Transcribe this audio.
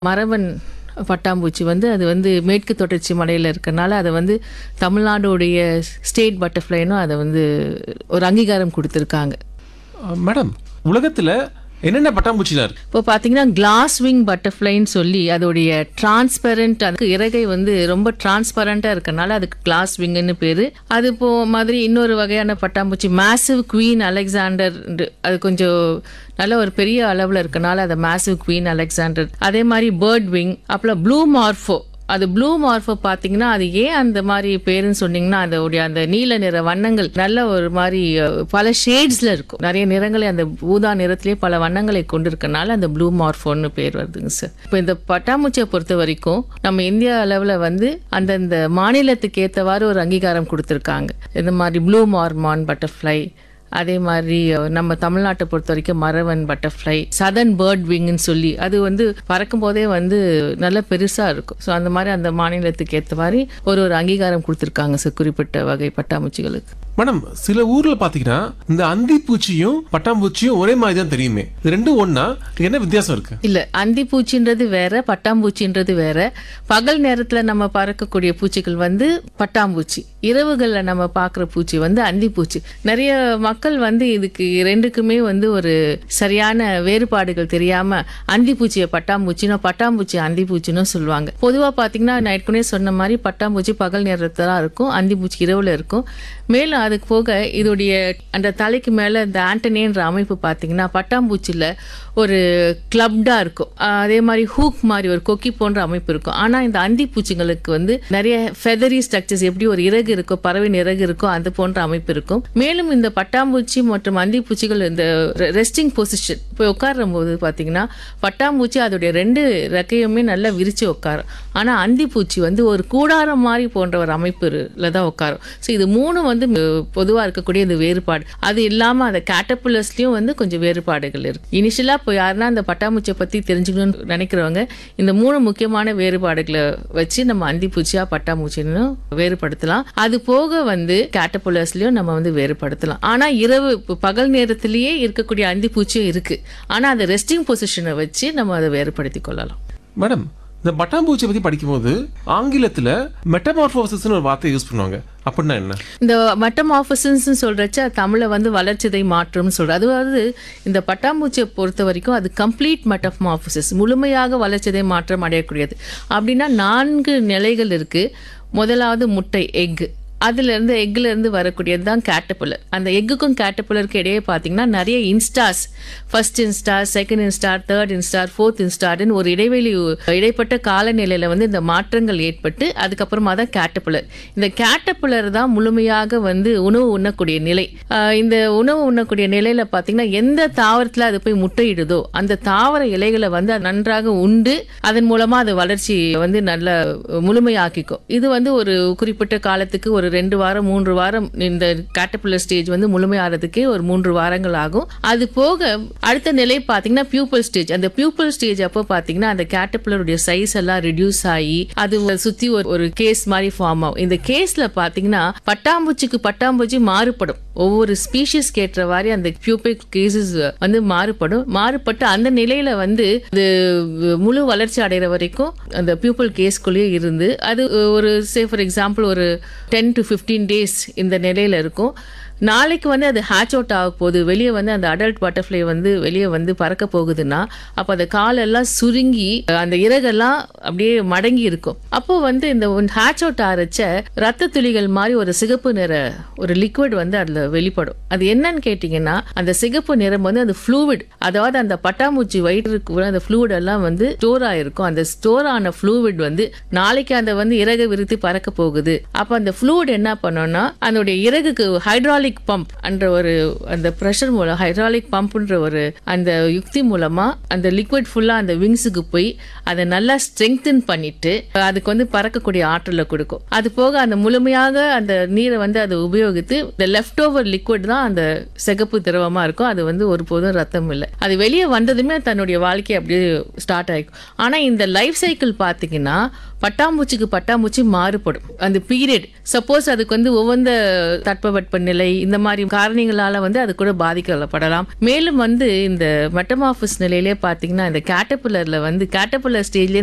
மரவன் பட்டாம்பூச்சி வந்து அது வந்து மேற்கு தொடர்ச்சி மலையில் இருக்கறனால அதை வந்து தமிழ்நாடுடைய ஸ்டேட் பட்டர்ஃப்ளைனும் அதை வந்து ஒரு அங்கீகாரம் கொடுத்துருக்காங்க அஹ், மேடம் உலகத்துல என்னென்ன பட்டாம்பூச்சிலாம் இருக்கு இப்போ பார்த்தீங்கன்னா கிளாஸ் விங் பட்டர்ஃப்ளைன்னு சொல்லி அதோடைய டிரான்ஸ்பரண்ட் அதுக்கு இறகை வந்து ரொம்ப டிரான்ஸ்பரண்ட்டாக இருக்கறனால அதுக்கு கிளாஸ் விங்குன்னு பேர் அது இப்போ மாதிரி இன்னொரு வகையான பட்டாம்பூச்சி மேசிவ் குவீன் அலெக்சாண்டர் அது கொஞ்சம் நல்ல ஒரு பெரிய அளவில் இருக்கனால அது மேசிவ் குவீன் அலெக்சாண்டர் அதே மாதிரி பேர்ட் விங் அப்புறம் ப்ளூ மார்ஃபோ அது ப்ளூ மார்ஃபோ பார்த்தீங்கன்னா அது ஏன் அந்த மாதிரி பேருன்னு சொன்னீங்கன்னா அதோடைய அந்த நீல நிற வண்ணங்கள் நல்ல ஒரு மாதிரி அஹ், பல ஷேட்ஸில் இருக்கும் நிறைய நிறங்களை அந்த ஊதா நிறத்திலே பல வண்ணங்களை கொண்டிருக்கனால அந்த ப்ளூ மார்ஃபோன்னு பேர் வருதுங்க சார் இப்போ இந்த பட்டாம்பூச்சியை பொறுத்த வரைக்கும் நம்ம இந்தியா அளவில் வந்து அந்தந்த மாநிலத்துக்கு ஏற்றவாறு ஒரு அங்கீகாரம் கொடுத்துருக்காங்க இந்த மாதிரி ப்ளூ மார்மான் பட்டர்ஃப்ளை அதே மாதிரி அஹ், நம்ம தமிழ்நாட்டை பொறுத்த வரைக்கும் மரவன் பட்டர்ஃப்ளை சதன் பேர்ட் விங்னு சொல்லி அது வந்து பறக்கும் போதே வந்து நல்ல பெருசா இருக்கும் ஸோ அந்த மாதிரி அந்த மாநிலத்துக்கு ஏற்ற மாதிரி ஒரு ஒரு அங்கீகாரம் கொடுத்துருக்காங்க சார் குறிப்பிட்ட வகை பட்டாம்பூச்சிகளுக்கு மேடம் சில ஊர்ல பாத்தீங்கன்னா இந்த அந்தி பூச்சியும் பட்டாம்பூச்சியும் ஒரே மாதிரி தான் தெரியுமே இது ரெண்டும் ஒண்ணா என்ன வித்தியாசம் இருக்கு இல்ல அந்திப்பூச்சின்றது வேற பட்டாம்பூச்சின்றது வேற பகல் நேரத்துல நம்ம பறக்கக்கூடிய பூச்சிகள் வந்து பட்டாம்பூச்சி இரவுகள்ல நம்ம பார்க்குற பூச்சி வந்து அந்திப்பூச்சி நிறைய மக்கள் வந்து இதுக்கு ரெண்டுக்குமே வந்து ஒரு சரியான வேறுபாடுகள் தெரியாம அந்திப்பூச்சியை பட்டாம்பூச்சினோ பட்டாம்பூச்சி அந்திப்பூச்சினோ சொல்லுவாங்க பொதுவா பாத்தீங்கன்னா நான் ஏற்கனவே சொன்ன மாதிரி பட்டாம்பூச்சி பகல் நேரத்துல தான் இருக்கும் அந்திப்பூச்சி இரவுல இருக்கும் மேலும் அதுக்கு போக இதோடைய அந்த தலைக்கு மேல இந்த ஆண்டனேன்ற அமைப்பு பாத்தீங்கன்னா பட்டாம்பூச்சில ஒரு கிளப்டா இருக்கும் ஆஹ் அதே மாதிரி ஹூக் மாதிரி ஒரு கொக்கி போன்ற அமைப்பு இருக்கும் ஆனா இந்த அந்தி பூச்சிங்களுக்கு வந்து நிறைய ஃபெதரி ஸ்ட்ரக்சர்ஸ் எப்படி ஒரு இறகு இருக்கோ பறவையின் இறகு இருக்கோ அது போன்ற அமைப்பு இருக்கும் மேலும் இந்த பட்டாம்பூச்சி மற்றும் அந்தி பூச்சிகள் இந்த ரெஸ்டிங் பொசிஷன் இப்போ உட்காரும் போது பாத்தீங்கன்னா பட்டாம்பூச்சி அதோடைய ரெண்டு ரெக்கையுமே நல்லா விரிச்சு உட்காரும் ஆனா அந்தி பூச்சி வந்து ஒரு கூடாரம் மாதிரி போன்ற ஒரு அமைப்புல தான் உட்காரும் ஸோ இது மூணு வந்து பொதுவாக இருக்கக்கூடிய இந்த வேறுபாடு அது இல்லாமல் அந்த கேட்டப்புலர்ஸ்லையும் வந்து கொஞ்சம் வேறுபாடுகள் இருக்கு இனிஷியலாக இப்போ யாருன்னா அந்த பட்டாம்பூச்சியை பற்றி தெரிஞ்சுக்கணும்னு நினைக்கிறவங்க இந்த மூணு முக்கியமான வேறுபாடுகளை வச்சு நம்ம அந்திப்பூச்சியா பட்டாம்பூச்சின்னு வேறுபடுத்தலாம் அது போக வந்து கேட்டப்புலர்ஸ்லையும் நம்ம வந்து வேறுபடுத்தலாம் ஆனால் இரவு இப்போ பகல் நேரத்திலேயே இருக்கக்கூடிய அந்திப்பூச்சியும் இருக்கு ஆனால் அந்த ரெஸ்டிங் பொசிஷனை வச்சு நம்ம அதை வேறுபடுத்தி கொள்ளலாம் மேடம் இந்த பட்டாம்பூச்சியை பத்தி படிக்கும்போது ஆங்கிலத்துல மெட்டமார்போசிஸ்னு ஒரு வார்த்தையை யூஸ் பண்ணுவாங்க அப்படின்னா என்ன இந்த மெட்டமாஃபசன்ஸ் சொல்றச்ச தமிழ்ல வந்து வளர்ச்சிதை மாற்றம்னு சொல்ற அதாவது இந்த பட்டாம்பூச்சியை பொறுத்த வரைக்கும் அது கம்ப்ளீட் மெட்டமாஃபசிஸ் முழுமையாக வளர்ச்சிதை மாற்றம் அடையக்கூடியது அப்படின்னா நான்கு நிலைகள் இருக்கு முதலாவது முட்டை எக் அதுல இருந்து எக்ல இருந்து வரக்கூடியது தான் கேட்டபுலர் அந்த எக்குக்கும் கேட்டபுலருக்கு இடையே பார்த்தீங்கன்னா நிறைய instars first instar second instar third instar fourth இன்ஸ்டார்னு ஒரு இடைவெளி இடைப்பட்ட காலநிலையில வந்து இந்த மாற்றங்கள் ஏற்பட்டு அதுக்கப்புறமா தான் கேட்டபுலர் இந்த கேட்டபுலர் தான் முழுமையாக வந்து உணவு உண்ணக்கூடிய நிலை ஆஹ் இந்த உணவு உண்ணக்கூடிய நிலையில பார்த்தீங்கன்னா எந்த தாவரத்துல அது போய் முட்டையிடுதோ அந்த தாவர இலைகளை வந்து அது நன்றாக உண்டு அதன் மூலமா அது வளர்ச்சி வந்து நல்ல முழுமையாக்கிக்கும் இது வந்து ஒரு குறிப்பிட்ட காலத்துக்கு ஒரு ரெண்டு வாரம் மூன்று வாரம் இந்த கேட்டபுலர் ஸ்டேஜ் வந்து முழுமையாகிறதுக்கே ஒரு மூன்று வாரங்கள் ஆகும் அது போக அடுத்த நிலை பார்த்தீங்கன்னா பியூப்பல் ஸ்டேஜ் அந்த பியூப்பல் ஸ்டேஜ் அப்போ பார்த்தீங்கன்னா அந்த கேட்டபுலருடைய சைஸ் எல்லாம் ரெடியூஸ் ஆகி அது சுத்தி ஒரு ஒரு கேஸ் மாதிரி ஃபார்ம் ஆகும் இந்த கேஸ்ல பார்த்தீங்கன்னா பட்டாம்பூச்சிக்கு பட்டாம்பூச்சி மாறுபடும் ஒவ்வொரு ஸ்பீஷிஸ்க்கு ஏற்றவாறு அந்த பியூபிக் கேசஸ் வந்து மாறுபடும் மாறுபட்டு அந்த நிலையில வந்து இது முழு வளர்ச்சி அடைகிற வரைக்கும் அந்த பியூப்பிள் கேஸ்குள்ளேயே இருந்து அது ஒரு சே ஃபார் எக்ஸாம்பிள் ஒரு டென் டு ஃபிஃப்டீன் டேஸ் இந்த நிலையில இருக்கும் நாளைக்கு வந்து அது ஹேட்ச் அவுட் ஆக போகுது வெளியே வந்து அந்த அடல்ட் பட்டர்ஃப்ளை வந்து வெளியே வந்து பறக்க போகுதுன்னா அப்போ அந்த காலெல்லாம் சுருங்கி அந்த இறகெல்லாம் அப்படியே மடங்கி இருக்கும் அப்போ வந்து இந்த ஹேட்ச் அவுட் ஆரச்ச ரத்த துளிகள் மாதிரி ஒரு சிகப்பு நிற ஒரு லிக்விட் வந்து அதில் வெளிப்படும் அது என்னன்னு கேட்டிங்கன்னா அந்த சிகப்பு நிறம் வந்து அந்த ஃப்ளூவிட் அதாவது அந்த பட்டாம்பூச்சி வயிற்றுக்கு அந்த ஃப்ளூவிட் எல்லாம் வந்து ஸ்டோர் ஆயிருக்கும் அந்த ஸ்டோர் ஆன ஃப்ளூவிட் வந்து நாளைக்கு அந்த வந்து இறகை விரித்து பறக்க போகுது அப்போ அந்த ஃப்ளூவிட் என்ன பண்ணோம்னா அதனுடைய இறகுக்கு ஹைட்ராலிக் ஹைட்ராலிக் பம்ப் என்ற ஒரு அந்த ப்ரெஷர் மூலம் ஹைட்ராலிக் பம்ப்ன்ற ஒரு அந்த யுக்தி மூலமா அந்த லிக்விட் ஃபுல்லா அந்த விங்ஸுக்கு போய் அதை நல்லா ஸ்ட்ரெங்தன் பண்ணிட்டு அதுக்கு வந்து பறக்கக்கூடிய ஆற்றலை கொடுக்கும் அது போக அந்த முழுமையாக அந்த நீரை வந்து அதை உபயோகித்து இந்த லெஃப்ட் ஓவர் லிக்விட் தான் அந்த சிகப்பு திரவமா இருக்கும் அது வந்து ஒருபோதும் ரத்தம் இல்லை அது வெளியே வந்ததுமே தன்னுடைய வாழ்க்கை அப்படியே ஸ்டார்ட் ஆகிக்கும் ஆனா இந்த லைஃப் சைக்கிள் பாத்தீங்கன்னா பட்டாம்பூச்சிக்கு பட்டாம்பூச்சி மாறுபடும் அந்த பீரியட் சப்போஸ் அதுக்கு வந்து ஒவ்வொந்த தட்பவெட்ப நிலை இந்த மாதிரி காரணிகளால வந்து அது கூட பாதிக்கப்படலாம் மேலும் வந்து இந்த மெட்டமாஃபிஸ் நிலையிலே பார்த்தீங்கன்னா இந்த கேட்டபுலர்ல வந்து கேட்டபுலர் ஸ்டேஜ்ல